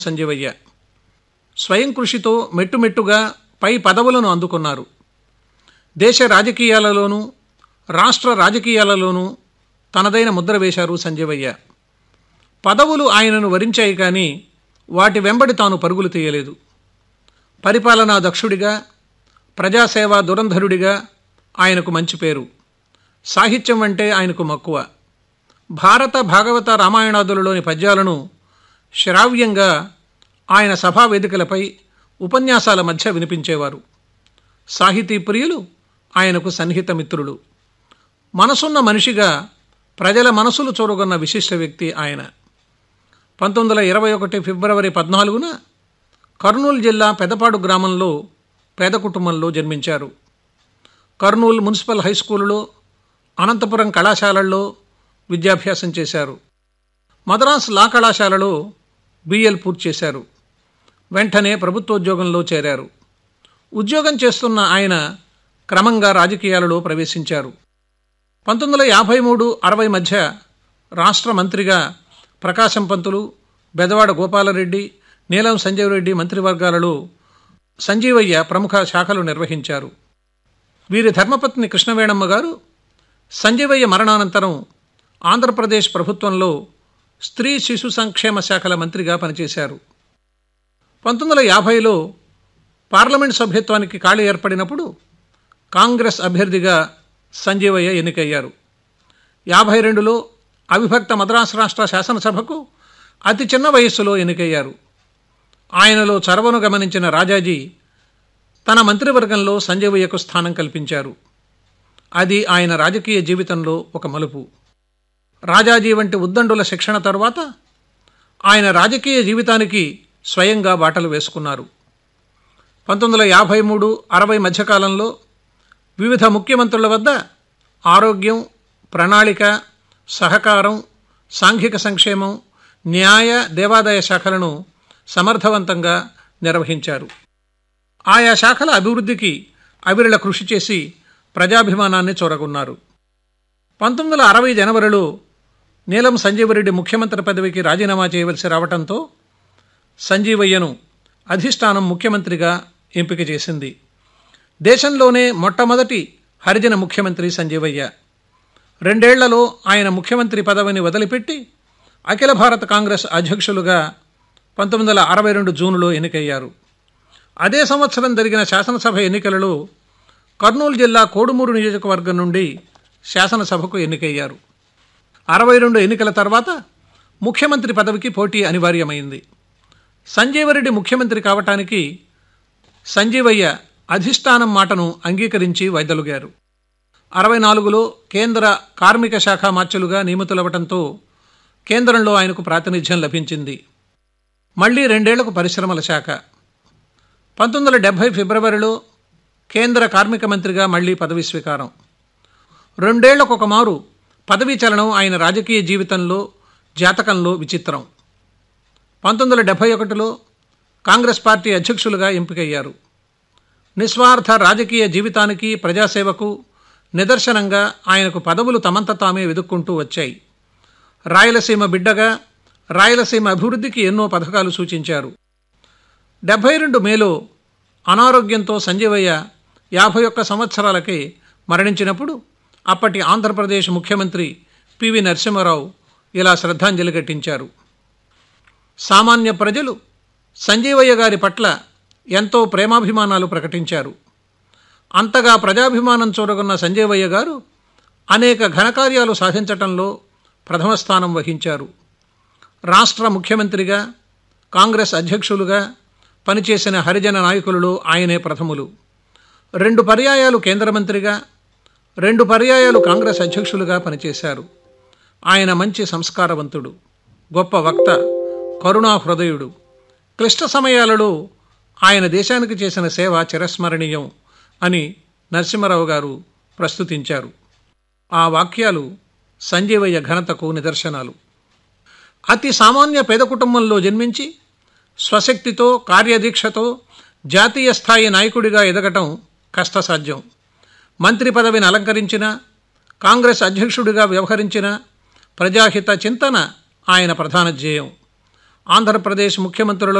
సంజీవయ్య స్వయం కృషితో మెట్టుమెట్టుగా పై పదవులను అందుకున్నారు దేశ రాజకీయాలలోనూ రాష్ట్ర రాజకీయాలలోనూ తనదైన ముద్ర వేశారు సంజీవయ్య పదవులు ఆయనను వరించాయి కానీ వాటి వెంబడి తాను పరుగులు తీయలేదు పరిపాలనా దక్షుడిగా ప్రజాసేవా దురంధరుడిగా ఆయనకు మంచి పేరు సాహిత్యం అంటే ఆయనకు మక్కువ భారత భాగవత రామాయణాదులలోని పద్యాలను శ్రావ్యంగా ఆయన సభా వేదికలపై ఉపన్యాసాల మధ్య వినిపించేవారు సాహితీ ప్రియులు ఆయనకు సన్నిహిత మిత్రులు మనసున్న మనిషిగా ప్రజల మనసులు చూరగొన్న విశిష్ట వ్యక్తి ఆయన పంతొమ్మిది వందల ఇరవై ఒకటి ఫిబ్రవరి పద్నాలుగున కర్నూలు జిల్లా పెదపాడు గ్రామంలో పేద కుటుంబంలో జన్మించారు కర్నూలు మున్సిపల్ హై స్కూలులో అనంతపురం కళాశాలల్లో విద్యాభ్యాసం చేశారు మద్రాస్ లా కళాశాలలో బిఎల్ పూర్తి చేశారు వెంటనే ప్రభుత్వోద్యోగంలో చేరారు ఉద్యోగం చేస్తున్న ఆయన క్రమంగా రాజకీయాలలో ప్రవేశించారు పంతొమ్మిది వందల యాభై మూడు అరవై మధ్య రాష్ట్ర మంత్రిగా ప్రకాశం పంతులు బెదవాడ గోపాలరెడ్డి నీలం సంజీవరెడ్డి మంత్రివర్గాలలో సంజీవయ్య ప్రముఖ శాఖలు నిర్వహించారు వీరి ధర్మపత్ని కృష్ణవేణమ్మ గారు సంజీవయ్య మరణానంతరం ఆంధ్రప్రదేశ్ ప్రభుత్వంలో స్త్రీ శిశు సంక్షేమ శాఖల మంత్రిగా పనిచేశారు పంతొమ్మిది వందల యాభైలో పార్లమెంట్ సభ్యత్వానికి ఖాళీ ఏర్పడినప్పుడు కాంగ్రెస్ అభ్యర్థిగా సంజీవయ్య ఎన్నికయ్యారు యాభై రెండులో అవిభక్త మద్రాసు రాష్ట్ర శాసనసభకు అతి చిన్న వయస్సులో ఎన్నికయ్యారు ఆయనలో చొరవను గమనించిన రాజాజీ తన మంత్రివర్గంలో సంజీవయ్యకు స్థానం కల్పించారు అది ఆయన రాజకీయ జీవితంలో ఒక మలుపు రాజాజీ వంటి ఉద్దండుల శిక్షణ తరువాత ఆయన రాజకీయ జీవితానికి స్వయంగా బాటలు వేసుకున్నారు పంతొమ్మిది వందల యాభై మూడు అరవై మధ్యకాలంలో వివిధ ముఖ్యమంత్రుల వద్ద ఆరోగ్యం ప్రణాళిక సహకారం సాంఘిక సంక్షేమం న్యాయ దేవాదాయ శాఖలను సమర్థవంతంగా నిర్వహించారు ఆయా శాఖల అభివృద్ధికి అవిరళ కృషి చేసి ప్రజాభిమానాన్ని చూరగొన్నారు పంతొమ్మిది వందల అరవై జనవరిలో నీలం సంజీవరెడ్డి ముఖ్యమంత్రి పదవికి రాజీనామా చేయవలసి రావడంతో సంజీవయ్యను అధిష్టానం ముఖ్యమంత్రిగా ఎంపిక చేసింది దేశంలోనే మొట్టమొదటి హరిజన ముఖ్యమంత్రి సంజీవయ్య రెండేళ్లలో ఆయన ముఖ్యమంత్రి పదవిని వదిలిపెట్టి అఖిల భారత కాంగ్రెస్ అధ్యక్షులుగా పంతొమ్మిది వందల అరవై రెండు జూన్లో ఎన్నికయ్యారు అదే సంవత్సరం జరిగిన శాసనసభ ఎన్నికలలో కర్నూలు జిల్లా కోడుమూరు నియోజకవర్గం నుండి శాసనసభకు ఎన్నికయ్యారు అరవై రెండు ఎన్నికల తర్వాత ముఖ్యమంత్రి పదవికి పోటీ అనివార్యమైంది సంజీవరెడ్డి ముఖ్యమంత్రి కావటానికి సంజీవయ్య అధిష్టానం మాటను అంగీకరించి వైదొలిగారు అరవై నాలుగులో కేంద్ర కార్మిక శాఖ మార్చులుగా నియమితులవటంతో కేంద్రంలో ఆయనకు ప్రాతినిధ్యం లభించింది మళ్లీ రెండేళ్లకు పరిశ్రమల శాఖ పంతొమ్మిది వందల డెబ్భై ఫిబ్రవరిలో కేంద్ర కార్మిక మంత్రిగా మళ్లీ పదవీ స్వీకారం రెండేళ్లకు ఒక మారు పదవీ చలనం ఆయన రాజకీయ జీవితంలో జాతకంలో విచిత్రం పంతొమ్మిది వందల డెబ్భై ఒకటిలో కాంగ్రెస్ పార్టీ అధ్యక్షులుగా ఎంపికయ్యారు నిస్వార్థ రాజకీయ జీవితానికి ప్రజాసేవకు నిదర్శనంగా ఆయనకు పదవులు తమంత తామే వెదుక్కుంటూ వచ్చాయి రాయలసీమ బిడ్డగా రాయలసీమ అభివృద్ధికి ఎన్నో పథకాలు సూచించారు డెబ్భై రెండు మేలో అనారోగ్యంతో సంజీవయ్య యాభై ఒక్క సంవత్సరాలకే మరణించినప్పుడు అప్పటి ఆంధ్రప్రదేశ్ ముఖ్యమంత్రి పివి నరసింహారావు ఇలా శ్రద్ధాంజలి ఘటించారు సామాన్య ప్రజలు సంజీవయ్య గారి పట్ల ఎంతో ప్రేమాభిమానాలు ప్రకటించారు అంతగా ప్రజాభిమానం చూరగొన్న సంజీవయ్య గారు అనేక ఘనకార్యాలు సాధించటంలో ప్రథమ స్థానం వహించారు రాష్ట్ర ముఖ్యమంత్రిగా కాంగ్రెస్ అధ్యక్షులుగా పనిచేసిన హరిజన నాయకులలో ఆయనే ప్రథములు రెండు పర్యాయాలు కేంద్ర మంత్రిగా రెండు పర్యాయాలు కాంగ్రెస్ అధ్యక్షులుగా పనిచేశారు ఆయన మంచి సంస్కారవంతుడు గొప్ప వక్త కరుణా హృదయుడు క్లిష్ట సమయాలలో ఆయన దేశానికి చేసిన సేవ చిరస్మరణీయం అని నరసింహారావు గారు ప్రస్తుతించారు ఆ వాక్యాలు సంజీవయ్య ఘనతకు నిదర్శనాలు అతి సామాన్య పేద కుటుంబంలో జన్మించి స్వశక్తితో కార్యదీక్షతో జాతీయ స్థాయి నాయకుడిగా ఎదగటం కష్టసాధ్యం మంత్రి పదవిని అలంకరించిన కాంగ్రెస్ అధ్యక్షుడిగా వ్యవహరించిన ప్రజాహిత చింతన ఆయన ప్రధాన ధ్యేయం ఆంధ్రప్రదేశ్ ముఖ్యమంత్రుల